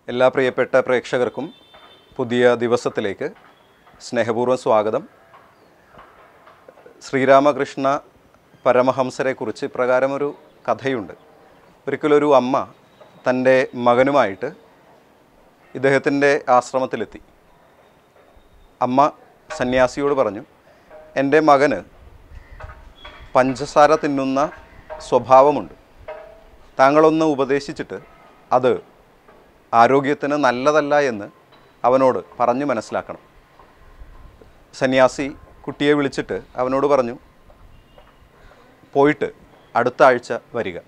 എല്ലാ പ്രിയപ്പെട്ട പ്രേക്ഷകർക്കും പുതിയ ദിവസത്തിലേക്ക് സ്നേഹപൂർവ്വം സ്വാഗതം ശ്രീരാമകൃഷ്ണ പരമഹംസരെക്കുറിച്ച് ഇപ്രകാരമൊരു കഥയുണ്ട് ഒരിക്കലൊരു അമ്മ തൻ്റെ മകനുമായിട്ട് ഇദ്ദേഹത്തിൻ്റെ ആശ്രമത്തിലെത്തി അമ്മ സന്യാസിയോട് പറഞ്ഞു എൻ്റെ മകന് പഞ്ചസാര തിന്നുന്ന സ്വഭാവമുണ്ട് താങ്കളൊന്ന് ഉപദേശിച്ചിട്ട് അത് ആരോഗ്യത്തിന് നല്ലതല്ല എന്ന് അവനോട് പറഞ്ഞു മനസ്സിലാക്കണം സന്യാസി കുട്ടിയെ വിളിച്ചിട്ട് അവനോട് പറഞ്ഞു പോയിട്ട് അടുത്ത ആഴ്ച വരിക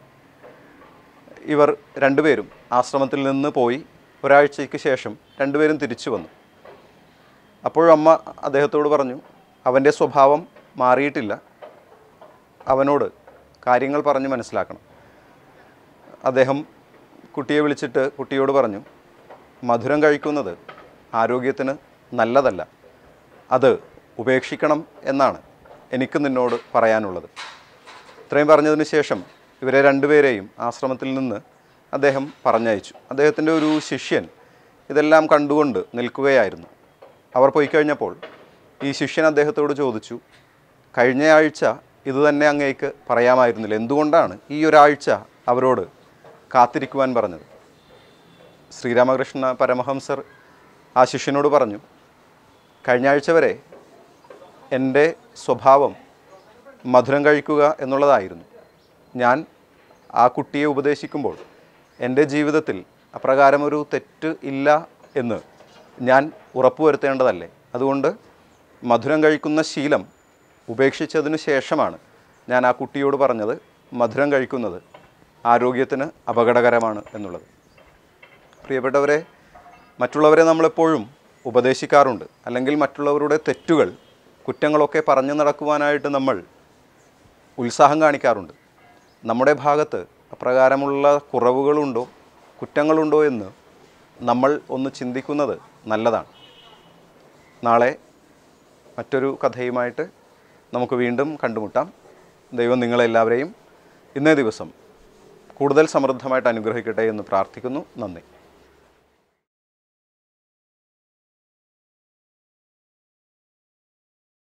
ഇവർ രണ്ടുപേരും ആശ്രമത്തിൽ നിന്ന് പോയി ഒരാഴ്ചയ്ക്ക് ശേഷം രണ്ടുപേരും തിരിച്ചു വന്നു അപ്പോഴമ്മ അദ്ദേഹത്തോട് പറഞ്ഞു അവൻ്റെ സ്വഭാവം മാറിയിട്ടില്ല അവനോട് കാര്യങ്ങൾ പറഞ്ഞ് മനസ്സിലാക്കണം അദ്ദേഹം കുട്ടിയെ വിളിച്ചിട്ട് കുട്ടിയോട് പറഞ്ഞു മധുരം കഴിക്കുന്നത് ആരോഗ്യത്തിന് നല്ലതല്ല അത് ഉപേക്ഷിക്കണം എന്നാണ് എനിക്ക് നിന്നോട് പറയാനുള്ളത് ഇത്രയും പറഞ്ഞതിന് ശേഷം ഇവരെ രണ്ടുപേരെയും ആശ്രമത്തിൽ നിന്ന് അദ്ദേഹം പറഞ്ഞയച്ചു അദ്ദേഹത്തിൻ്റെ ഒരു ശിഷ്യൻ ഇതെല്ലാം കണ്ടുകൊണ്ട് നിൽക്കുകയായിരുന്നു അവർ പോയി കഴിഞ്ഞപ്പോൾ ഈ ശിഷ്യൻ അദ്ദേഹത്തോട് ചോദിച്ചു കഴിഞ്ഞ ആഴ്ച ഇത് തന്നെ അങ്ങേക്ക് പറയാമായിരുന്നില്ല എന്തുകൊണ്ടാണ് ഈ ഒരാഴ്ച അവരോട് കാത്തിരിക്കുവാൻ പറഞ്ഞത് ശ്രീരാമകൃഷ്ണ പരമഹംസർ ആ ശിഷ്യനോട് പറഞ്ഞു കഴിഞ്ഞ ആഴ്ച വരെ എൻ്റെ സ്വഭാവം മധുരം കഴിക്കുക എന്നുള്ളതായിരുന്നു ഞാൻ ആ കുട്ടിയെ ഉപദേശിക്കുമ്പോൾ എൻ്റെ ജീവിതത്തിൽ അപ്രകാരം ഒരു തെറ്റ് ഇല്ല എന്ന് ഞാൻ ഉറപ്പുവരുത്തേണ്ടതല്ലേ അതുകൊണ്ട് മധുരം കഴിക്കുന്ന ശീലം ഉപേക്ഷിച്ചതിന് ശേഷമാണ് ഞാൻ ആ കുട്ടിയോട് പറഞ്ഞത് മധുരം കഴിക്കുന്നത് ആരോഗ്യത്തിന് അപകടകരമാണ് എന്നുള്ളത് പ്രിയപ്പെട്ടവരെ മറ്റുള്ളവരെ നമ്മളെപ്പോഴും ഉപദേശിക്കാറുണ്ട് അല്ലെങ്കിൽ മറ്റുള്ളവരുടെ തെറ്റുകൾ കുറ്റങ്ങളൊക്കെ പറഞ്ഞു നടക്കുവാനായിട്ട് നമ്മൾ ഉത്സാഹം കാണിക്കാറുണ്ട് നമ്മുടെ ഭാഗത്ത് അപ്രകാരമുള്ള കുറവുകളുണ്ടോ കുറ്റങ്ങളുണ്ടോ എന്ന് നമ്മൾ ഒന്ന് ചിന്തിക്കുന്നത് നല്ലതാണ് നാളെ മറ്റൊരു കഥയുമായിട്ട് നമുക്ക് വീണ്ടും കണ്ടുമുട്ടാം ദൈവം നിങ്ങളെല്ലാവരെയും ഇന്നേ ദിവസം കൂടുതൽ സമൃദ്ധമായിട്ട് അനുഗ്രഹിക്കട്ടെ എന്ന് പ്രാർത്ഥിക്കുന്നു നന്ദി